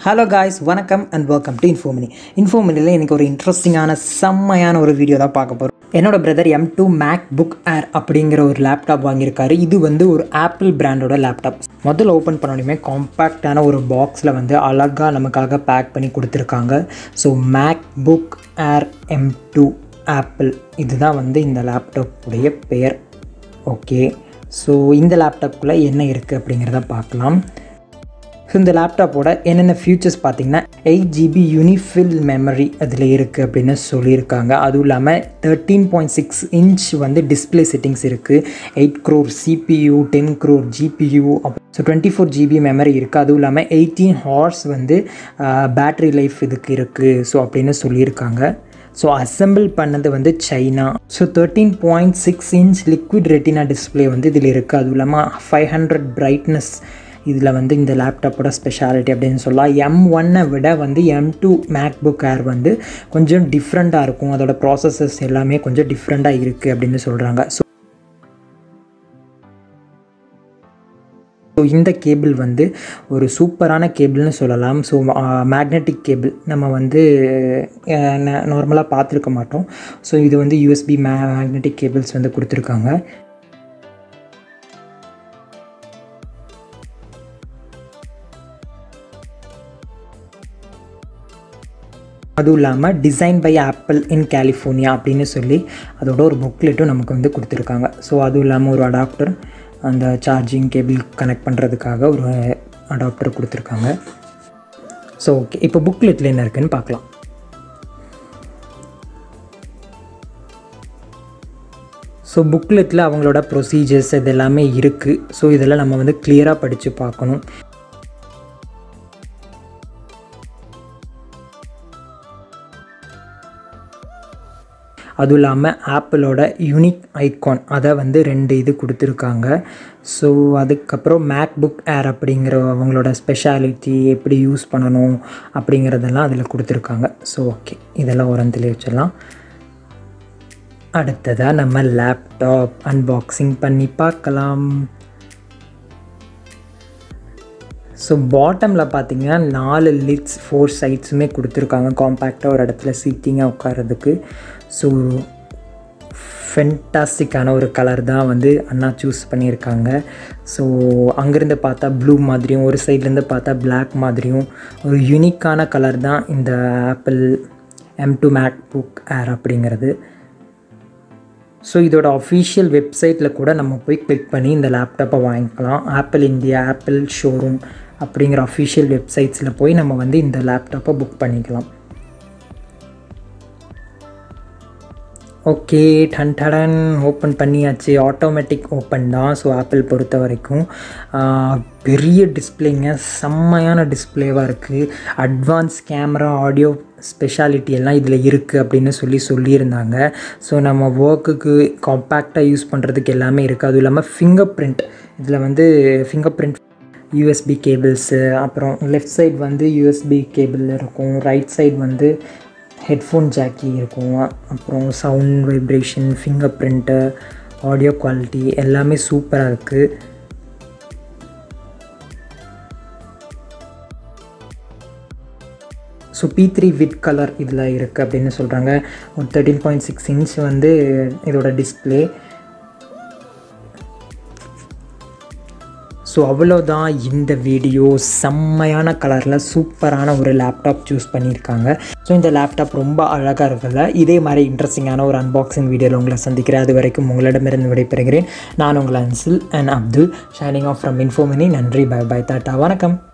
hello guys வணக்கம் and welcome to Infomini இன்ஃபோமினியில் எனக்கு ஒரு இன்ட்ரெஸ்டிங்கான செம்மையான ஒரு வீடியோ தான் பார்க்க போகிறோம் என்னோட brother M two MacBook Air அப்படிங்கிற ஒரு லேப்டாப் வாங்கியிருக்காரு இது வந்து ஒரு ஆப்பிள் பிராண்டோட லேப்டாப் முதல்ல ஓப்பன் பண்ணோடனே காம்பேக்டான ஒரு பாக்ஸில் வந்து அழகாக நமக்காக பேக் பண்ணி கொடுத்துருக்காங்க so MacBook Air M two Apple இதுதான் வந்து இந்த லேப்டாப்புடைய பெயர் ஓகே ஸோ இந்த லேப்டாப்புக்குள்ளே என்ன இருக்குது அப்படிங்கிறத பார்க்கலாம் ஸோ இந்த லேப்டாப்போட என்னென்ன ஃபியூச்சர்ஸ் பார்த்தீங்கன்னா எயிட் ஜிபி யூனிஃபில் மெமரி அதில் இருக்குது அப்படின்னு சொல்லியிருக்காங்க அதுவும் இல்லாமல் தேர்ட்டீன் பாயிண்ட் சிக்ஸ் இன்ச் வந்து டிஸ்பிளே செட்டிங்ஸ் இருக்குது eight core CPU ten core GPU so twenty four GB memory இருக்குது அதுவும் இல்லாமல் எயிட்டீன் ஹார்ஸ் வந்து பேட்ரி லைஃப் இதுக்கு இருக்குது ஸோ அப்படின்னு சொல்லியிருக்காங்க ஸோ அசம்பிள் பண்ணது வந்து China so thirteen point six inch liquid retina display வந்து இதில் இருக்குது அதுவும் இல்லாமல் ஃபைவ் ஹண்ட்ரட் பிரைட்னஸ் இதில் வந்து இந்த லேப்டாப்போட ஸ்பெஷாலிட்டி அப்படின்னு சொல்லலாம் எம் ஒன்னை விட வந்து M two MacBook Air வந்து கொஞ்சம் டிஃப்ரெண்ட்டாக இருக்கும் அதோட ப்ராசஸஸ் எல்லாமே கொஞ்சம் டிஃப்ரெண்ட்டாக இருக்குது அப்படின்னு சொல்கிறாங்க ஸோ ஸோ இந்த கேபிள் வந்து ஒரு சூப்பரான கேபிள்னு சொல்லலாம் ஸோ மேக்னெட்டிக் கேபிள் நம்ம வந்து நார்மலாக பார்த்துருக்க மாட்டோம் ஸோ இது வந்து யூஎஸ்பி மே மேக்னெட்டிக் கேபிள்ஸ் வந்து கொடுத்துருக்காங்க அதுவும் இல்லாமல் design by Apple in California அப்படின்னு சொல்லி அதோட ஒரு புக்லெட்டும் நமக்கு வந்து கொடுத்துருக்காங்க ஸோ அதுவும் இல்லாமல் ஒரு அடாப்டர் அந்த சார்ஜிங் கேபிள் கனெக்ட் பண்ணுறதுக்காக ஒரு அடாப்டர் கொடுத்துருக்காங்க ஸோ ஓகே இப்போ புக்லெட்டில் என்ன இருக்குன்னு பார்க்கலாம் ஸோ புக்லெட்டில் அவங்களோட ப்ரொசீஜர்ஸ் இது எல்லாமே இருக்குது ஸோ இதெல்லாம் நம்ம வந்து கிளியராக படித்து பார்க்கணும் அதுவும் இல்லாமல் ஆப்பிளோட யூனிக் ஐகான் அதை வந்து ரெண்டு இது கொடுத்துருக்காங்க ஸோ அதுக்கப்புறம் மேக் புக் ஏர் அப்படிங்கிற அவங்களோட ஸ்பெஷாலிட்டி எப்படி யூஸ் பண்ணணும் அப்படிங்கிறதெல்லாம் அதில் கொடுத்துருக்காங்க ஸோ ஓகே இதெல்லாம் உரந்திலே வச்சிடலாம் அடுத்ததாக நம்ம லேப்டாப் அன்பாக்சிங் பண்ணி பார்க்கலாம் ஸோ பாட்டமில் பார்த்தீங்கன்னா நாலு லிட்ஸ் ஃபோர் சைட்ஸுமே கொடுத்துருக்காங்க காம்பேக்டாக ஒரு இடத்துல சீட்டிங்காக உட்காரதுக்கு ஸோ ஃபென்டாஸ்டிக்கான ஒரு கலர் தான் வந்து அண்ணா சூஸ் பண்ணியிருக்காங்க ஸோ அங்கேருந்து பார்த்தா ப்ளூ மாதிரியும் ஒரு சைட்லேருந்து பார்த்தா பிளாக் மாதிரியும் ஒரு யூனிக்கான கலர் தான் இந்த Apple M two MacBook Air அப்படிங்கிறது ஸோ இதோட அஃபீஷியல் வெப்சைட்டில் கூட நம்ம போய் கிளிக் பண்ணி இந்த லேப்டாப்பை வாங்கிக்கலாம் ஆப்பிள் இந்தியா ஆப்பிள் ஷோரூம் அப்படிங்கிற அஃபிஷியல் வெப்சைட்ஸில் போய் நம்ம வந்து இந்த லேப்டாப்பை புக் பண்ணிக்கலாம் ஓகே டன் டடன் ஓப்பன் பண்ணியாச்சு ஆட்டோமேட்டிக் ஓப்பன் தான் ஸோ ஆப்பிள் பொறுத்த வரைக்கும் பெரிய டிஸ்பிளேங்க செம்மையான டிஸ்பிளேவாக இருக்குது அட்வான்ஸ் கேமரா ஆடியோ ஸ்பெஷாலிட்டி எல்லாம் இதில் இருக்குது அப்படின்னு சொல்லி சொல்லியிருந்தாங்க ஸோ நம்ம ஒர்க்குக்கு காம்பேக்டாக யூஸ் பண்ணுறதுக்கு எல்லாமே இருக்குது அதுவும் இல்லாமல் ஃபிங்கர் பிரிண்ட் இதில் வந்து ஃபிங்கர் பிரிண்ட் யூஎஸ்பி கேபிள்ஸு அப்புறம் லெஃப்ட் சைட் வந்து யூஎஸ்பி கேபிள் இருக்கும் ரைட் சைட் வந்து ஹெட்ஃபோன் ஜாக்கி இருக்கும் அப்புறம் sound vibration fingerprint audio quality எல்லாமே சூப்பராக இருக்குது so P three wide colour இதில் இருக்குது அப்படின்னு சொல்கிறாங்க ஒரு தேர்ட்டின் பாயிண்ட் சிக்ஸ் இன்ச் வந்து இதோட டிஸ்பிளே ஸோ அவ்வளோதான் இந்த வீடியோ செம்மையான கலரில் சூப்பரான ஒரு லேப்டாப் சூஸ் பண்ணியிருக்காங்க ஸோ இந்த லேப்டாப் ரொம்ப அழகாக இருக்குல்ல இதே மாதிரி இன்ட்ரெஸ்டிங்கான ஒரு அன்பாக்சிங் வீடியோவில் உங்களை சந்திக்கிறேன் அது வரைக்கும் உங்களிடமிருந்து விடைபெறுகிறேன் நான் உங்கள் Ansil and Abdul signing off from Infomini நன்றி பை பை டாட்டா வணக்கம்